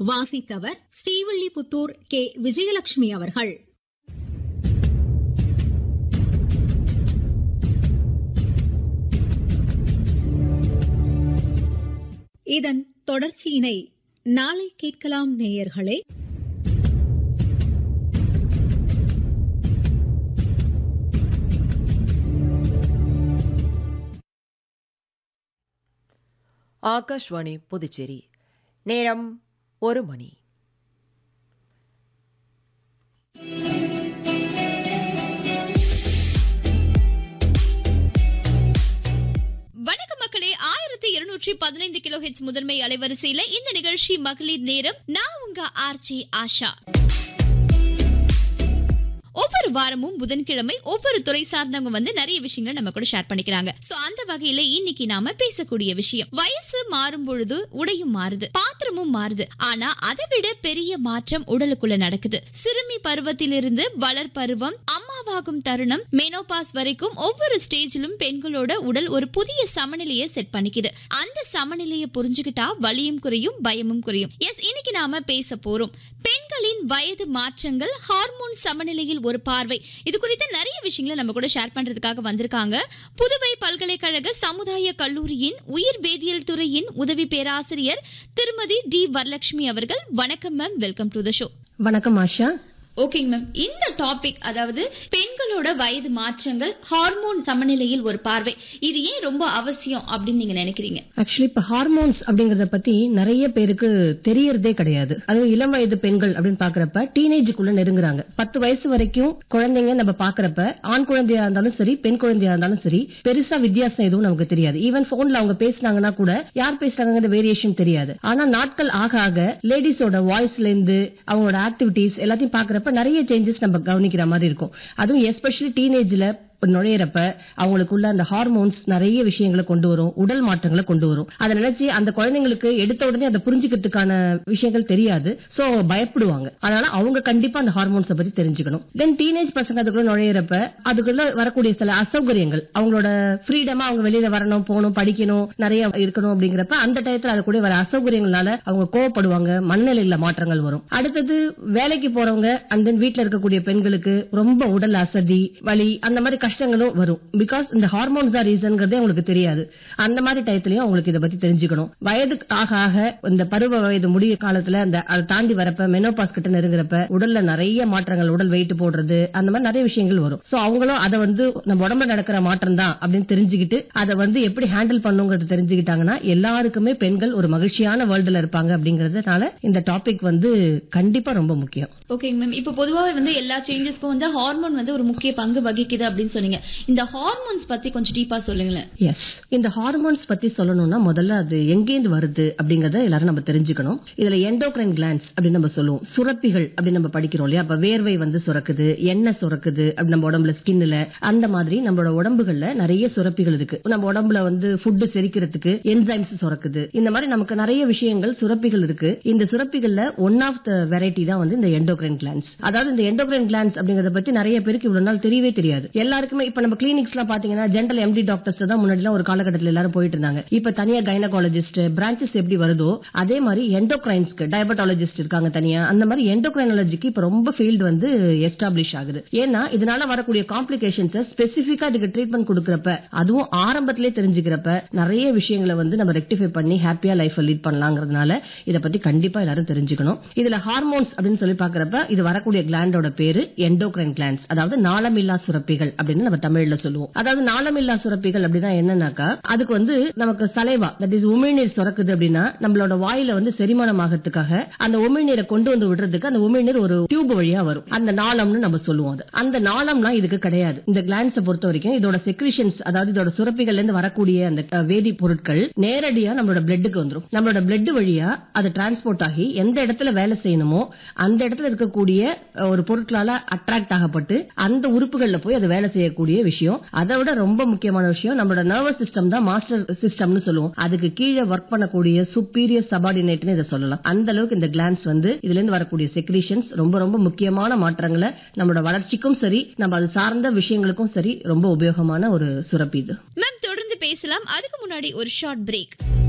வாசித்தவர் ஸ்ரீவில்லிபுத்தூர் கே விஜயலட்சுமி அவர்கள் இதன் தொடர்ச்சியினை நாளை கேட்கலாம் நேயர்களே ஆகாஷ்வாணி புதுச்சேரி நேரம் ஒரு மணி வணக்கம் மக்களே ஆயிரத்தி இருநூற்றி பதினைந்து கிலோ ஹெச் முதன்மை அலைவரிசையில இந்த நிகழ்ச்சி மகளிர் நேரம் நான் உங்க ஆர்ச்சி ஆஷா ஒவ்வொரு வாரமும் புதன்கிழமை ஒவ்வொரு துறை சார்ந்தவங்க வந்து நிறைய விஷயங்களை நம்ம கூட ஷேர் பண்ணிக்கிறாங்க சோ அந்த வகையில இன்னைக்கு நாம பேசக்கூடிய விஷயம் வயசு மாறும் பொழுது உடையும் மாறுது பாத்திரமும் மாறுது ஆனா அதை விட பெரிய மாற்றம் உடலுக்குள்ள நடக்குது சிறுமி பருவத்திலிருந்து வளர் பருவம் அம்மாவாகும் தருணம் மெனோபாஸ் வரைக்கும் ஒவ்வொரு ஸ்டேஜிலும் பெண்களோட உடல் ஒரு புதிய சமநிலையை செட் பண்ணிக்குது அந்த சமநிலையை புரிஞ்சுக்கிட்டா வலியும் குறையும் பயமும் குறையும் எஸ் இன்னைக்கு நாம பேச போறோம் பெண்களின் வயது மாற்றங்கள் ஹார்மோன் சமநிலையில் ஒரு பார்வை இது குறித்து நிறைய விஷயங்களை நம்ம கூட ஷேர் பண்றதுக்காக வந்திருக்காங்க புதுவை பல்கலைக்கழக சமுதாய கல்லூரியின் உயிர் வேதியியல் துறையின் உதவி பேராசிரியர் திருமதி டி வரலட்சுமி அவர்கள் வணக்கம் ma'am welcome to the show வணக்கம் ஆஷா ஓகேங்க மேம் இந்த டாபிக் அதாவது பெண்களோட வயது மாற்றங்கள் ஹார்மோன் சமநிலையில் ஒரு பார்வை இது ஏன் ரொம்ப அவசியம் அப்படின்னு நீங்க நினைக்கிறீங்க ஆக்சுவலி இப்ப ஹார்மோன்ஸ் அப்படிங்கறத பத்தி நிறைய பேருக்கு தெரியறதே கிடையாது அதுவும் இளம் வயது பெண்கள் அப்படின்னு பாக்குறப்ப டீனேஜுக்குள்ள நெருங்குறாங்க பத்து வயசு வரைக்கும் குழந்தைங்க நம்ம பாக்குறப்ப ஆண் குழந்தையா இருந்தாலும் சரி பெண் குழந்தையா இருந்தாலும் சரி பெருசா வித்தியாசம் எதுவும் நமக்கு தெரியாது ஈவன் போன்ல அவங்க பேசினாங்கன்னா கூட யார் பேசுறாங்க வேரியேஷன் தெரியாது ஆனா நாட்கள் ஆக ஆக லேடிஸோட வாய்ஸ்ல இருந்து அவங்களோட ஆக்டிவிட்டிஸ் எல்லாத்தையும் பாக்குறப்ப நிறைய சேஞ்சஸ் நம்ம கவனிக்கிற மாதிரி இருக்கும் அதுவும் எஸ்பெஷலி டீனேஜ்ல நுழையிறப்ப அவங்களுக்குள்ள அந்த ஹார்மோன்ஸ் நிறைய விஷயங்களை கொண்டு வரும் உடல் மாற்றங்களை கொண்டு வரும் அதை நினைச்சு அந்த குழந்தைங்களுக்கு எடுத்த உடனே அதை புரிஞ்சுக்கிறதுக்கான விஷயங்கள் தெரியாது சோ அவங்க பயப்படுவாங்க அதனால அவங்க கண்டிப்பா அந்த ஹார்மோன்ஸ் பத்தி தெரிஞ்சுக்கணும் தென் டீனேஜ் பசங்க அதுக்குள்ள நுழையிறப்ப அதுக்குள்ள வரக்கூடிய சில அசௌகரியங்கள் அவங்களோட ஃப்ரீடமா அவங்க வெளியில வரணும் போகணும் படிக்கணும் நிறைய இருக்கணும் அப்படிங்கிறப்ப அந்த டயத்துல அது கூட வர அசௌகரியங்களால அவங்க கோவப்படுவாங்க மனநிலையில மாற்றங்கள் வரும் அடுத்தது வேலைக்கு போறவங்க அண்ட் தென் வீட்டுல இருக்கக்கூடிய பெண்களுக்கு ரொம்ப உடல் அசதி வலி அந்த மாதிரி கஷ்டங்களும் வரும் பிகாஸ் இந்த ஹார்மோன்ஸ் தான் ரீசன்ங்கிறதே அவங்களுக்கு தெரியாது அந்த மாதிரி டயத்துலயும் அவங்களுக்கு இதை பத்தி தெரிஞ்சுக்கணும் வயது ஆக ஆக இந்த பருவ வயது முடிய காலத்துல அந்த அதை தாண்டி வரப்ப மெனோபாஸ் கிட்ட நெருங்குறப்ப உடல்ல நிறைய மாற்றங்கள் உடல் வெயிட் போடுறது அந்த மாதிரி நிறைய விஷயங்கள் வரும் சோ அவங்களும் அதை வந்து நம்ம உடம்புல நடக்கிற மாற்றம் தான் அப்படின்னு தெரிஞ்சுக்கிட்டு அதை வந்து எப்படி ஹேண்டில் பண்ணுங்கிறது தெரிஞ்சுக்கிட்டாங்கன்னா எல்லாருக்குமே பெண்கள் ஒரு மகிழ்ச்சியான வேர்ல்டுல இருப்பாங்க அப்படிங்கறதுனால இந்த டாபிக் வந்து கண்டிப்பா ரொம்ப முக்கியம் ஓகேங்க மேம் இப்போ பொதுவாவே வந்து எல்லா சேஞ்சஸ்க்கும் வந்து ஹார்மோன் வந்து ஒரு முக்கிய பங்கு வகிக்குது அப்படின்னு சொன்னீங்க இந்த ஹார்மோன்ஸ் பத்தி கொஞ்சம் டீப்பா சொல்லுங்களேன் எஸ் இந்த ஹார்மோன்ஸ் பத்தி சொல்லணும்னா முதல்ல அது எங்கேந்து வருது அப்படிங்கறத எல்லாரும் நம்ம தெரிஞ்சுக்கணும் இதுல எண்டோக்ரைன் கிளான்ஸ் அப்படின்னு நம்ம சொல்லுவோம் சுரப்பிகள் அப்படின்னு நம்ம படிக்கிறோம் இல்லையா அப்ப வேர்வை வந்து சுரக்குது எண்ணெய் சுரக்குது அப்படி நம்ம உடம்புல ஸ்கின்ல அந்த மாதிரி நம்மளோட உடம்புகள்ல நிறைய சுரப்பிகள் இருக்கு நம்ம உடம்புல வந்து ஃபுட் செரிக்கிறதுக்கு என்சைம்ஸ் சுரக்குது இந்த மாதிரி நமக்கு நிறைய விஷயங்கள் சுரப்பிகள் இருக்கு இந்த சுரப்பிகள்ல ஒன் ஆஃப் த வெரைட்டி தான் வந்து இந்த எண்டோக்ரைன் கிளான்ஸ் அதாவது இந்த எண்டோக்ரைன் கிளான்ஸ் அப்படிங்கறத பத்தி நிறைய பேருக்கு இவ்வளவு நாள் தெரியவே தெரியாது எல்லாருக்குமே இப்ப நம்ம கிளினிக்ஸ் எல்லாம் பாத்தீங்கன்னா ஜென்ரல் எம்டி டாக்டர்ஸ் தான் முன்னாடி எல்லாம் ஒரு காலகட்டத்தில் எல்லாரும் போயிட்டு இருந்தாங்க இப்ப தனியா கைனகாலஜிஸ்ட் பிரான்ச்சஸ் எப்படி வருதோ அதே மாதிரி எண்டோக்ரைன்ஸ்க்கு டயபட்டாலஜிஸ்ட் இருக்காங்க தனியா அந்த மாதிரி எண்டோக்ரைனாலஜிக்கு இப்ப ரொம்ப ஃபீல்டு வந்து எஸ்டாப்ளிஷ் ஆகுது ஏன்னா இதனால வரக்கூடிய காம்ப்ளிகேஷன்ஸ் ஸ்பெசிபிக்கா இதுக்கு ட்ரீட்மெண்ட் கொடுக்கறப்ப அதுவும் ஆரம்பத்திலே தெரிஞ்சுக்கிறப்ப நிறைய விஷயங்களை வந்து நம்ம ரெக்டிஃபை பண்ணி ஹாப்பியா லைஃப் லீட் பண்ணலாங்கிறதுனால இத பத்தி கண்டிப்பா எல்லாரும் தெரிஞ்சுக்கணும் இதுல ஹார்மோன்ஸ் அப்படின்னு சொல்லி பாக்குறப்ப இது வரக்கூடிய கிளாண்டோட பேரு எண்டோக்ரைன் கிளான்ஸ் அதாவது நாளமில்லா சுரப்பிகள் அப்படின்னு நம்ம தமிழ்ல சொல்லுவோம் அதாவது நாளமில்லா சுரப்பிகள் அப்படின்னா என்னன்னாக்கா அதுக்கு வந்து நமக்கு சலைவா தட் இஸ் உமிழ்நீர் சுரக்குது அப்படின்னா நம்மளோட வாயில வந்து செரிமானம் ஆகிறதுக்காக அந்த உமிழ்நீரை கொண்டு வந்து விடுறதுக்கு அந்த உமிழ்நீர் ஒரு டியூப் வழியா வரும் அந்த நாளம்னு நம்ம சொல்லுவோம் அது அந்த நாளம்லாம் இதுக்கு கிடையாது இந்த கிளான்ஸை பொறுத்த வரைக்கும் இதோட செக்ரிஷன்ஸ் அதாவது இதோட சுரப்பிகள்ல இருந்து வரக்கூடிய அந்த அஹ், வேதி பொருட்கள் நேரடியா நம்மளோட பிளட்டுக்கு வந்துரும் நம்மளோட பிளட் வழியா அது டிரான்ஸ்போர்ட் ஆகி எந்த இடத்துல வேலை செய்யணுமோ அந்த இடத்துல இருக்கக்கூடிய அஹ், ஒரு பொருட்களால அட்ராக்ட் ஆகப்பட்டு அந்த உறுப்புகள்ல போய் அது வேலை செய்யக்கூடிய விஷயம் அதை விட ரொம்ப முக்கியமான விஷயம் நம்மளோட நர்வஸ் சிஸ்டம் தான் மாஸ்டர் சிஸ்டம்னு சொல்லுவோம் அதுக்கு கீழே ஒர்க் பண்ணக்கூடிய சுப்பீரியர் சபார்டினேட்னு இதை சொல்லலாம் அந்த அளவுக்கு இந்த கிளான்ஸ் வந்து இதுல இருந்து வரக்கூடிய செக்ரீஷன்ஸ் ரொம்ப ரொம்ப முக்கியமான மாற்றங்களை நம்மளோட வளர்ச்சிக்கும் சரி நம்ம அது சார்ந்த விஷயங்களுக்கும் சரி ரொம்ப உபயோகமான ஒரு சுரப்பி இது மேம் தொடர்ந்து பேசலாம் அதுக்கு முன்னாடி ஒரு ஷார்ட் பிரேக்